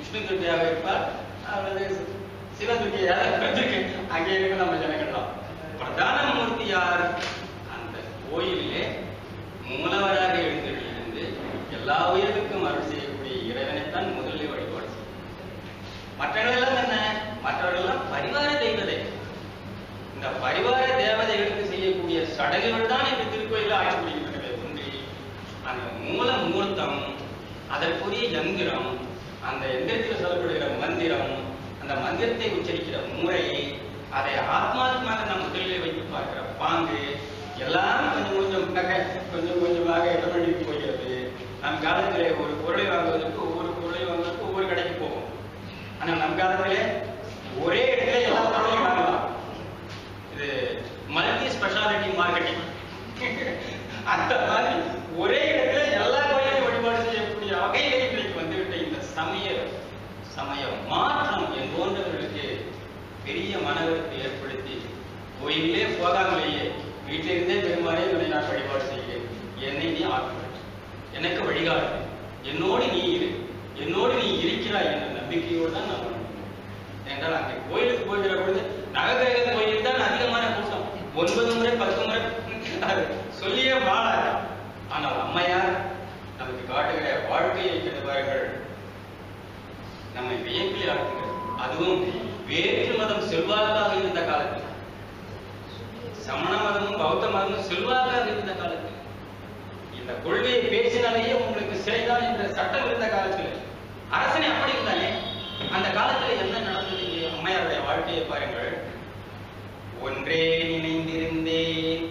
விஷ்ணு துர்க்கையாக இருப்பார் அல்லது சிவதுர்க்கையாக வந்திருக்கு அங்கே இருக்க நம்ம ஜனங்கள்லாம் பிரதான மூர்த்தி யார் அந்த கோயிலிலே மூலவராக எழுந்தெழுந்து எல்லா உயிர்களுக்கும் அருள் செய்யக்கூடிய இறைவனைத்தான் முதலில் வழிபாடு செய்யும் மற்றவர்களெல்லாம் என்ன மற்றவர்களெல்லாம் பரிவார தெய்வதை இந்த பரிவார தேவதைகளுக்கு செய்யக்கூடிய சடங்குகள் தான் இந்த திருக்கோயிலில் ஆட்சி புரிகின்றன ஒன்றி அந்த மூல மூர்த்தம் அதற்குரிய யந்திரம் அந்த எந்திரத்தில் சொல்லப்படுகிற மந்திரம் அந்த மந்திரத்தை உச்சரிக்கிற முறை அதை ஆத்மாத்மாக நம் முதலில் வைத்து பார்க்கிற பாங்கு எல்லாம் கொஞ்சம் கொஞ்சமாக கொஞ்சம் கொஞ்சமாக இடமடி போகிறது நம் காலத்திலே ஒரு பொருளை வாங்குவதற்கு ஒவ்வொரு பொருளை வாங்குவதற்கு ஒவ்வொரு கடைக்கு போவோம் ஆனால் நம் காலத்திலே ஒரே இடத்துல எல்லா பொருளையும் வாங்கலாம் இது மல்டி ஸ்பெஷாலிட்டி மார்க்கெட்டிங் அந்த மாதிரி ஒரே இடத்துல எல்லா கோயிலையும் வழிபாடு செய்யக்கூடிய வகையிலே இன்றைக்கு வந்துவிட்ட இந்த சமய சமய மாற்றம் என் போன்றவர்களுக்கு பெரிய மனவருத்தை ஏற்படுத்தி கோயிலே போகாமலேயே வீட்டிலிருந்தே பெருமாறே இவனை நான் வழிபாடு செய்கிறேன் என்னை நீ ஆக்குகிறாய் எனக்கு வழிகாட்டு என்னோடு நீ இரு என்னோடு நீ இருக்கிறாய் என்ற நம்பிக்கையோடு தான் நான் வாழ்கிறேன். என்றால் அங்கே கோயிலுக்கு போகிற பொழுது நவகிரக கோயிலுக்கு தான் அதிகமான கூட்டம் ஒன்பது முறை பத்து முறை அது சொல்லியே வாழாது ஆனால் அம்மையார் நமக்கு காட்டுகிற வாழ்க்கையை கெடுவார்கள் நம்மை வியப்பில் ஆக்குகிறது அதுவும் வேற்று மதம் செல்வாக்காக இருந்த காலத்தில் சமண மதமும் பௌத்த மதமும் செல்வாக்காக இருந்த காலத்தில் இந்த கொள்கையை பேசினாலேயே உங்களுக்கு சிறைதான் என்ற சட்டம் இருந்த காலத்தில் அரசனை அப்படி இருந்தாலே அந்த காலத்துல என்ன நடந்தது இங்கே அம்மையாருடைய வாழ்க்கையை பாருங்கள் ஒன்றே நினைந்திருந்தேன்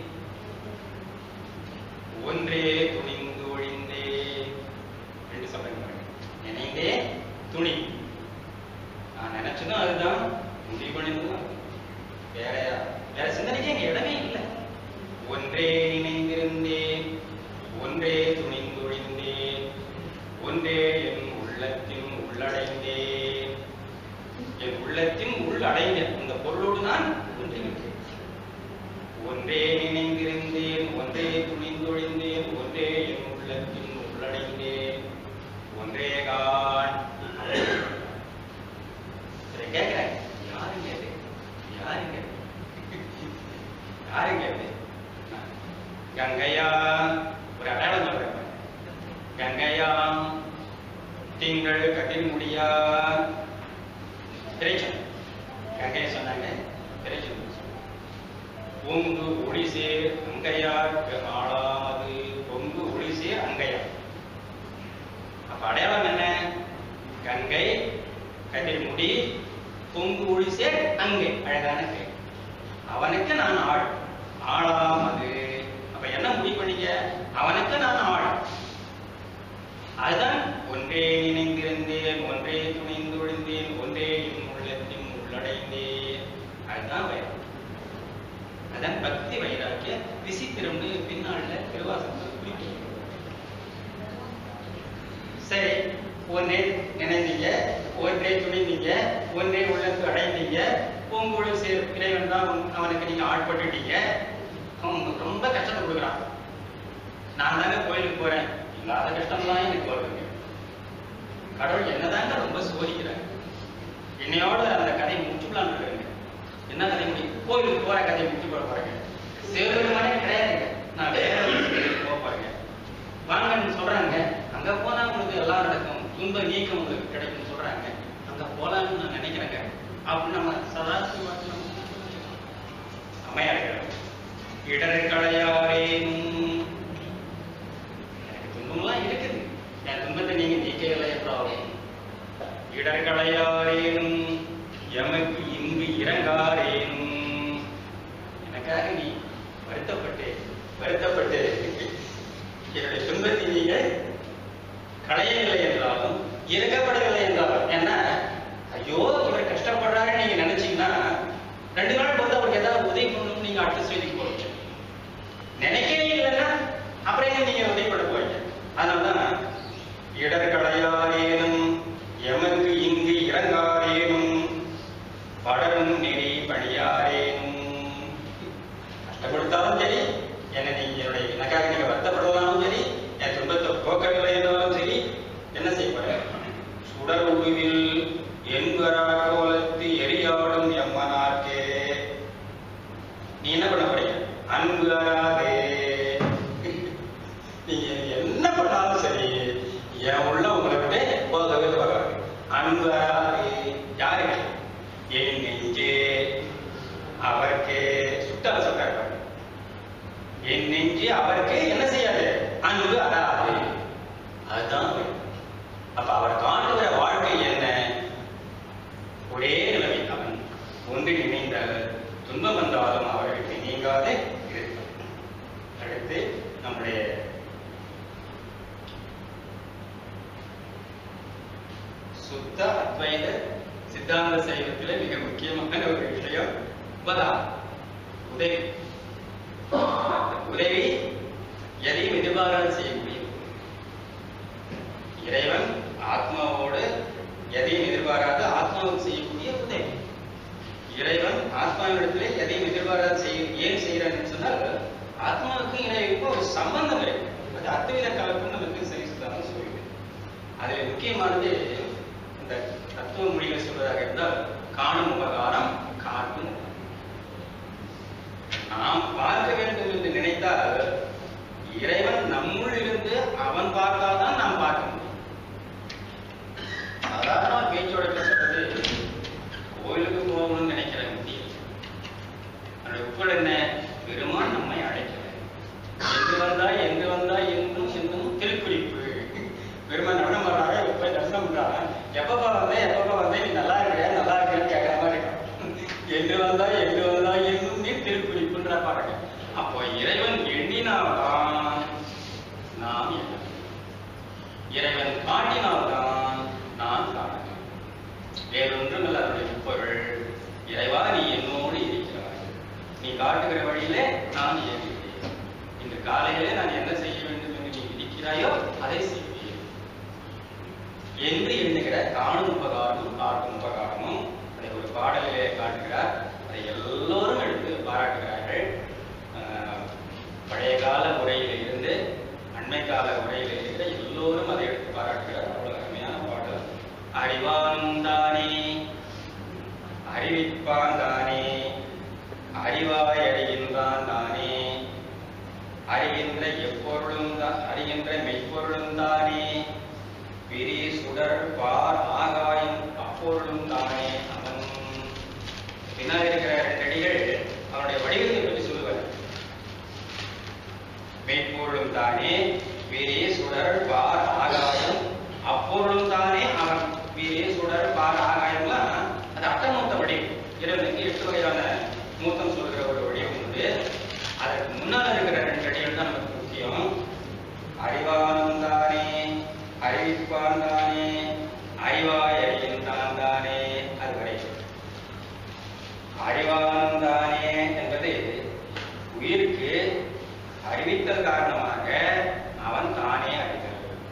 ஒன்றே துணிந்து ஒழிந்தேன் என்று சொல்றேன் பாருங்க. நினைந்தே துணி நான் நினைச்சதும் அதுதான் முடிவு பண்ணதும் அதுதான். வேற வேற சிந்தனைக்கு எங்க இடமே இல்லை ஒன்றே நினைந்திருந்தேன் ஒன்றே துணிந்தொழிந்தேன் ஒன்றே என் உள்ளத்தின் உள்ளடைந்தேன் என் உள்ளத்தின் உள்ளடைந்தேன் அந்த பொருளோடு நான் ஒன்றிவிட்டேன் ஒன்றே நினைந்திருந்தேன் ஒன்றே துணிந்தொழிந்தேன் ஒன்றே என் உள்ளத்தின் உள்ளடைந்தேன் ஒன்றே கான் சரி கேட்கிறேன் யாருங்க இது யாருங்க இது? யாருங்க இது கங்கையா ஒரு அடையாளம் சொல்றேன் பாருங்க. கங்கையாம் திங்கள் கதிர் முடியா திரைச்சல் கங்கையை சொன்னாங்க திரைச்சல் பொங்கு ஒளிசேர் அங்கையார் ஆளாமது பொங்கு ஒளிசேர் அங்கையார் அப்ப அடையாளம் என்ன கங்கை கதிர்முடி பொங்கு ஒளிசேர் அங்கை அழகான கை அவனுக்கு நான் ஆள் ஆளாம் அது அப்ப என்ன முடிவு பண்ணீங்க அவனுக்கு நான் ஆள் அதுதான் ஒன்றே நினைந்திருந்தேன் ஒன்றே துணிந்து விழுந்தேன் ஒன்றே என் உள்ளத்தின் உள்ளடைந்தேன் அதுதான் வைரம் அதான் பக்தி வைராக்கிய விசித்திரம்னு பின்னாள்ல திருவாசகத்தில் குறிப்பிட்டு சரி ஒன்றே நினைந்தீங்க ஒன்றே துணிந்தீங்க ஒன்றே உள்ளத்து அடைந்தீங்க உங்களோட சேர் இறைவன் தான் உன்- அவனுக்கு நீங்க ஆட்பட்டுட்டீங்க அவன் உங்களுக்கு ரொம்ப கஷ்டத்தை கொடுக்குறான் நான் தாங்க கோயிலுக்கு போறேன் இல்லாத கஷ்டம்லாம் எனக்கு வருதுங்க கடவுள் என்னதாங்க ரொம்ப சோதிக்கிறாங்க என்னையோட அந்த கதையை முடிச்சுக்கலாம்னு இருக்காங்க என்ன கதை முடியும் கோயிலுக்கு போற கதையை முடிச்சு போட போறேங்க சிவபெருமானே கிடையாதுங்க நான் வேற ஒரு கோயிலுக்கு போக போறேங்க வாங்கன்னு சொல்றாங்க அங்க போனா உங்களுக்கு எல்லாம் நடக்கும் துன்ப நீக்கம் உங்களுக்கு கிடைக்கும்னு சொல்றாங்க அங்க போலாம்னு நான் நினைக்கிறேங்க அப்படின்னு நம்ம சதாசிவ அம்மையார் இடர் களையாரேனும் எனக்கு துன்பம்லாம் இருக்குது என் துன்பத்தை நீங்க நீக்கவில்லை என்றாலும் இடர் களையாரேனும் எமக்கு இங்கு இறங்காரேனும் எனக்காக நீ வருத்தப்பட்டு வருத்தப்பட்டு என்னுடைய துன்பத்தை நீங்க களையவில்லை என்றாலும் இறக்கப்படவில்லை என்றாலும் ஏன்னா ஐயோ இவர் கஷ்டப்படுறாரு நீங்க நினைச்சீங்கன்னா ரெண்டு நாள் பொறுத்து அவருக்கு ஏதாவது உதவி பண்ணணும்னு நீங்க அடுத்த ஸ்டேஜுக்கு போறீங்க நினைக்கவே இல்லைன்னா அப்புறம் எங்க நீங்க உதவி பண்ண போறீங்க அதனாலதான் இடர்களையாரேனும் எமக்கு இங்கு இறங்காரேனும் படரும் நெறி பணியாரேனும் கஷ்டப்படுத்தாலும் சரி என்னை நீங்க என்னுடைய எனக்காக நீங்க வருத்தப்படுவதாலும் சரி என் துன்பத்தை போக்கவில்லை என்றாலும் சரி என்ன செய்ய போறேன் அன்பு அறாது யாரு என் நெஞ்சே அவர்க்கே சுட்டால சொல்றாரு பாருங்க. என் நெஞ்சு அவருக்கு என்ன செய்யாது அன்பு அறாது அதுதான் வேணும். அப்ப அவர் காணுகிற வாழ்க்கை என்ன ஒரே நிலைமை அவன் ஒன்றில் இணைந்த துன்பம் வந்தாலும் அவர்களுக்கு நீங்காது இருக்கும் அடுத்து நம்முடைய சுத்த அத்வைத சித்தாந்த சைவத்திலே மிக முக்கியமான ஒரு விஷயம் உபதா உதவி உதவி எதையும் எதிர்பாராது செய்யக்கூடிய இறைவன் ஆத்மாவோடு எதையும் எதிர்பாராது ஆத்மாவுக்கு செய்யக்கூடிய உதவி இறைவன் ஆத்மாவிடத்திலே எதையும் எதிர்பாராது செய்ய ஏன் செய்யறான்னு சொன்னால் ஆத்மாவுக்கு இறைவனுக்கும் ஒரு சம்பந்தம் இருக்கு அது அத்வைத கலப்பு நமக்கு சரி சுத்தாமல் சொல்லுது அதில் முக்கியமானது இந்த தத்துவ மொழிகள் சொல்வதாக இருந்தால் காணும் உபகாரம் காட்டும் உபகாரம். நாம் பார்க்க வேண்டும் என்று நினைத்தால் இறைவன் நம்முள் இருந்து அவன் பார்த்தால்தான் நாம் பார்க்க முடியும் சாதாரண பேச்சோட சொல்றது கோயிலுக்கு போகணும்னு நினைக்கிற முடியும் அதோட உட்பட என்ன பெருமான் நம்மை அழைக்கிறார் எங்கு வந்தாய் எங்கு வந்தாய் என்றும் என்னும் திருக்குறிப்பு பெருமான் என்ன பண்றாங்க போய் தரிசனம் பண்றாங்க எப்பப்பா வந்தேன் எப்பப்பா வந்தேன் நீ நல்லா இருக்கிறியா நல்லா இருக்கிறேன்னு கேட்கற மாதிரி இருக்கும் எங்கு வந்தாய் எங்கு வந்தாய் என்னும் நீ திருக்குறிப்புன்ற பாருங்க அப்போ இறைவன் எண்ணினால்தான் நாம் எண்ண இறைவன் காட்டினால்தான் நான் காண வேறொன்றும் அல்ல அதனுடைய பொருள் இறைவா நீ என்னோடு இருக்கிறாய் நீ காட்டுகிற வழியிலே நான் இயங்குகிறேன் இன்று காலையிலே நான் என்ன செய்ய வேண்டும் என்று நீ விதிக்கிறாயோ அதை செய்வேன் என்று எண்ணுகிற காணும் உபகாரமும் காட்டும் உபகாரமும் அதை ஒரு பாடலிலே காட்டுகிறார் அதை எல்லோரும் எடுத்து பாராட்டுகிறார்கள் ஆஹ், பழைய கால உரையில இருந்து அண்மை கால உரையில இருக்கிற எல்லோரும் அதை எடுத்து பாராட்டுகிறார் அவ்வளவு அருமையான பாடல் அறிவானும் தானே அறிவிப்பான் தானே அறிவாய் அறிகின்றான் தானே அறிகின்ற எப்பொருளும் தான் அறிகின்ற மெய்ப்பொருளும் தானே விரி சுடர் பார் ஆகாயம் அப்பொருளும் தானே அவன் பின்னால் இருக்கிற ரெண்டு அடிகள் அவனுடைய வடிவத்தை பற்றி சொல்லுவார் மெய்ப்பொருளும் தானே விரி சுடர் பார் ஆகாயம் அப்பொருளும் தானே அவன் விரி சுடர் பார் ஆகாயம்லாம் அது அட்டமூர்த்த வடிவம் இறைவனுக்கு எட்டு வகையான மூத்தம் சொல்கிற ஒரு வடிவம் உண்டு அதற்கு முன்னால் இருக்கிற ரெண்டு அடிகள் தான் நமக்கு முக்கியம் அறிவானும் தானே அறிவிப்பான் தானே அறிவாய் அறிகின்றான் தானே அது வரை அறிவானும் தானே என்பது உயிருக்கு அறிவித்தல் காரணமாக அவன் தானே அறிகிறான்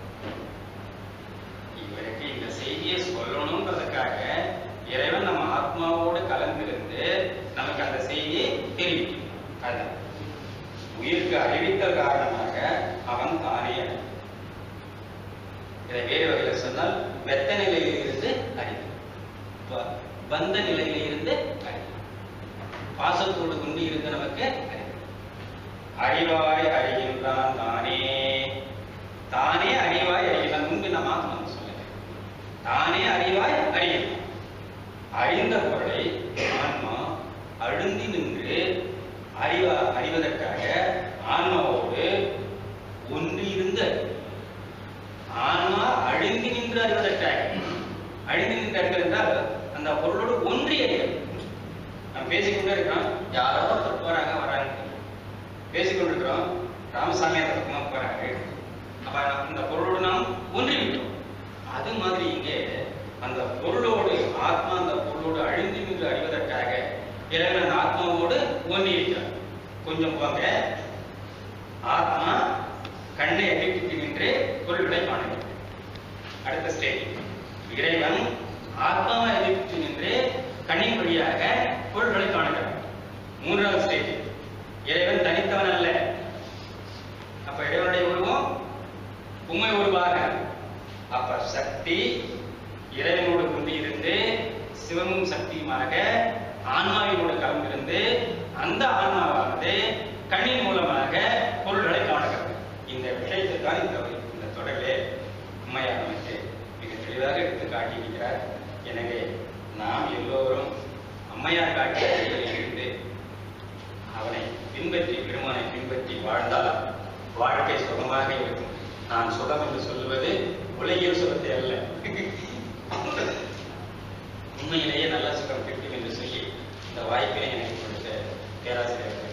இவருக்கு இந்த செய்தியை சொல்லணுன்றதுக்காக இறைவன் நம்ம ஆத்மாவோடு கலந்திருந்து நமக்கு அந்த செய்தியை தெரிவிக்கும் அதுதான் உயிருக்கு அறிவித்தல் காரணமாக அவன் தானே அறிகிறான். இதை வேறு வகையில் சொன்னால் வெத்த நிலையில் இருந்து அறிவு வ- வந்த நிலையில் இருந்து அறிவு பாசத்தோடு கொண்டு இருந்த நமக்கு அறிவு அறிவாய் அறிகின்றான் தானே தானே அறிவாய் அறிகின்றான் முன்பு நம்ம ஆத்மா சொல்லுங்க தானே அறிவாய் அறிகின்றான் அறிந்த பொருளை ஆன்மா அழுந்தி நின்று அறிவா அறிவதற்காக ஆன்மாவோடு ஒன்று இருந்த ஆன்மா அழிந்து நின்று அறிவதற்காக அழிந்து நின்று அறிவது என்றால் அந்த பொருளோடு ஒன்றி அறிவது நாம் பேசிக்கொண்டே இருக்கிறோம் யாரோ ஒருத்தர் போறாங்க வராங்க பேசிக்கொண்டிருக்கிறோம் ராமசாமி அந்த பக்கமா போறாங்க அப்ப அந்த பொருளோடு நாம் ஒன்றி விட்டோம் அது மாதிரி இங்கே அந்த பொருளோடு ஆத்மா அந்த பொருளோடு அழிந்து நின்று அறிவதற்காக இறைவன் அந்த ஆத்மாவோடு ஒன்றி இருக்கிறார் கொஞ்சம் போங்க ஆத்மா கண்ணை அடிப்பிட்டு நின்று பொருள்களை காணுகிறது அடுத்த ஸ்டேஜ் இறைவன் ஆத்மாவை எதிர்த்து நின்று கண்ணின் வழியாக பொருள்களை காணுகிறார் மூன்றாவது ஸ்டேஜ் இறைவன் தனித்தவன் அல்ல அப்ப இறைவனுடைய உருவம் உண்மை உருவாக அப்ப சக்தி இறைவனோடு கொண்டு இருந்து சிவமும் சக்தியுமாக ஆன்மாவினோடு கலந்திருந்து அந்த ஆன்மாவானது கண்ணின் மூலமாக பொருள்களை காணுகிறது இந்த விஷயத்தை தான் இந்த இந்த தொடரிலே உண்மையாக நமக்கு மிக தெளிவாக எடுத்து காட்டியிருக்கிறார் எனவே நாம் எல்லோரும் அம்மையார் காட்டிய வழிகளில் இருந்து அவனை பின்பற்றி பெருமானை பின்பற்றி வாழ்ந்தால் வாழ்க்கை சுகமாக இருக்கும் நான் சுகம் என்று சொல்லுவது உலகியல் சுகத்தை அல்ல உண்மையிலேயே நல்ல சுகம் கிட்டும் என்று சொல்லி இந்த வாய்ப்பினை எனக்கு கொடுத்த பேராசிரியர்